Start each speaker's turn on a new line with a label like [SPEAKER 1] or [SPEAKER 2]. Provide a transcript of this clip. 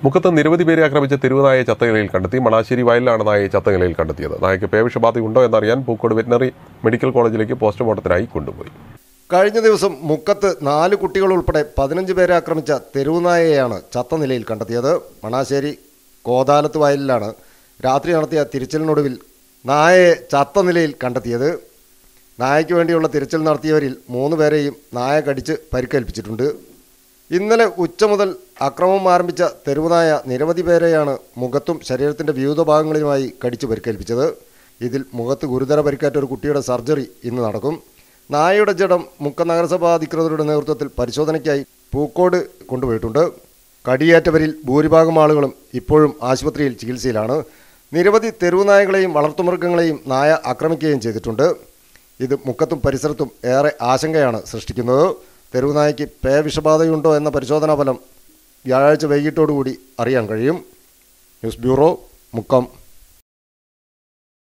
[SPEAKER 1] മുക്കത്ത് നിരവധി പേരെ ആക്രമിച്ച തെരുവുനായെ ചത്തനിലയിൽ കണ്ടെത്തി മണാശ്ശേരി വയലിലാണ് നായയെ ചത്തനിലയിൽ കണ്ടെത്തിയത് നായയ്ക്ക് പേവിഷബാധയുണ്ടോ എന്നറിയാൻ പൂക്കോട് വെറ്റിനറി മെഡിക്കൽ കോളേജിലേക്ക് പോസ്റ്റ്മോർട്ടത്തിനായി കൊണ്ടുപോയി
[SPEAKER 2] കഴിഞ്ഞ ദിവസം മുക്കത്ത് നാല് കുട്ടികൾ ഉൾപ്പെടെ പതിനഞ്ച് പേരെ ആക്രമിച്ച തെരുവുനായയെയാണ് ചത്ത നിലയിൽ കണ്ടെത്തിയത് മണാശ്ശേരി കോതാലത്ത് വയലിലാണ് രാത്രി നടത്തിയ തിരച്ചിലിനൊടുവിൽ നായയെ ചത്ത നിലയിൽ കണ്ടെത്തിയത് നായയ്ക്ക് വേണ്ടിയുള്ള തിരച്ചിൽ നടത്തിയവരിൽ മൂന്ന് പേരെയും നായ കടിച്ച് പരിക്കേൽപ്പിച്ചിട്ടുണ്ട് ഇന്നലെ ഉച്ച മുതൽ അക്രമം ആരംഭിച്ച തെരുവുനായ നിരവധി പേരെയാണ് മുഖത്തും ശരീരത്തിൻ്റെ വിവിധ ഭാഗങ്ങളിലുമായി കടിച്ച് പരിക്കേൽപ്പിച്ചത് ഇതിൽ മുഖത്ത് ഗുരുതര പരിക്കേറ്റ ഒരു കുട്ടിയുടെ സർജറി ഇന്ന് നടക്കും നായയുടെ ജഡം മുക്ക നഗരസഭാ അധികൃതരുടെ നേതൃത്വത്തിൽ പരിശോധനയ്ക്കായി പൂക്കോട് കൊണ്ടുപോയിട്ടുണ്ട് കടിയേറ്റവരിൽ ഭൂരിഭാഗം ആളുകളും ഇപ്പോഴും ആശുപത്രിയിൽ ചികിത്സയിലാണ് നിരവധി തെരുവുനായകളെയും വളർത്തുമൃഗങ്ങളെയും നായ ആക്രമിക്കുകയും ചെയ്തിട്ടുണ്ട് ഇത് മുക്കത്തും പരിസരത്തും ഏറെ ആശങ്കയാണ് സൃഷ്ടിക്കുന്നത് തെരുവുനായ്ക്ക് പേ വിഷബാധയുണ്ടോ എന്ന പരിശോധനാ ഫലം വ്യാഴാഴ്ച വൈകിട്ടോടുകൂടി അറിയാൻ കഴിയും ന്യൂസ് ബ്യൂറോ മുക്കം